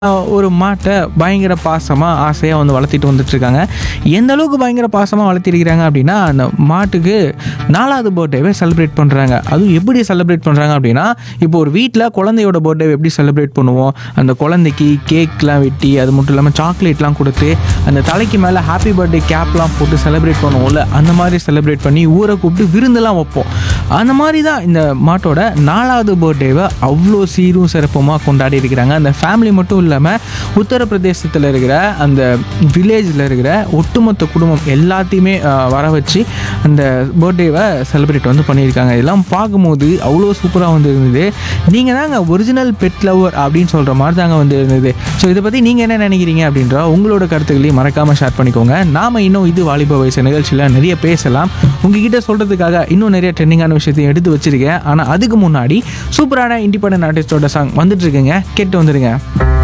அஹ், ஒரு மாட்டை பயங்கர பாசமாக ஆசையாக வந்து வளர்த்திட்டு வந்துட்டுருக்காங்க எந்த அளவுக்கு பயங்கர பாசமாக வளர்த்திருக்கிறாங்க அப்படின்னா அந்த மாட்டுக்கு நாலாவது பர்த்டேவை செலிப்ரேட் பண்ணுறாங்க அதுவும் எப்படி செலிப்ரேட் பண்ணுறாங்க அப்படின்னா இப்போ ஒரு வீட்டில் குழந்தையோட பர்த்டே எப்படி செலிப்ரேட் பண்ணுவோம் அந்த குழந்தைக்கு கேக்லாம் வெட்டி அது மட்டும் இல்லாமல் சாக்லேட்லாம் கொடுத்து அந்த தலைக்கு மேலே ஹாப்பி பர்த்டே கேப்லாம் போட்டு செலிப்ரேட் பண்ணுவோம்ல அந்த மாதிரி செலிப்ரேட் பண்ணி ஊரை கூப்பிட்டு விருந்தெல்லாம் வைப்போம் அந்த மாதிரி தான் இந்த மாட்டோட நாலாவது பர்த்டேவை அவ்வளோ சீரும் சிறப்புமாக கொண்டாடி இருக்கிறாங்க அந்த ஃபேமிலி மட்டும் இல்லாமல் உத்தரப்பிரதேசத்தில் இருக்கிற அந்த வில்லேஜில் இருக்கிற ஒட்டுமொத்த குடும்பம் எல்லாத்தையுமே ஆஹ், வர வச்சு அந்த பர்த்டேவை செலிப்ரேட் வந்து பண்ணியிருக்காங்க இதெல்லாம் பார்க்கும்போது அவ்வளோ சூப்பராக வந்து இருந்தது நீங்கள் தாங்க ஒரிஜினல் பெட் லவர் அப்படின்னு சொல்கிற மாதிரி தாங்க வந்து இருந்தது ஸோ இதை பற்றி நீங்கள் என்ன நினைக்கிறீங்க அப்படின்ற உங்களோட கருத்துக்களையும் மறக்காமல் ஷேர் பண்ணிக்கோங்க நாம் இன்னும் இது வாலிப வயசு நிகழ்ச்சியில் நிறைய பேசலாம் உங்ககிட்ட சொல்கிறதுக்காக இன்னும் நிறைய ட்ரெண்டிங்கான விஷயத்தையும் எடுத்து வச்சிருக்கேன் ஆனால் அதுக்கு முன்னாடி சூப்பரான இண்டிபெண்டன்ட் ஆர்டிஸ்டோட சாங் வந்துட்டு இருக்குங்க கேட்டு வந்துடுங்க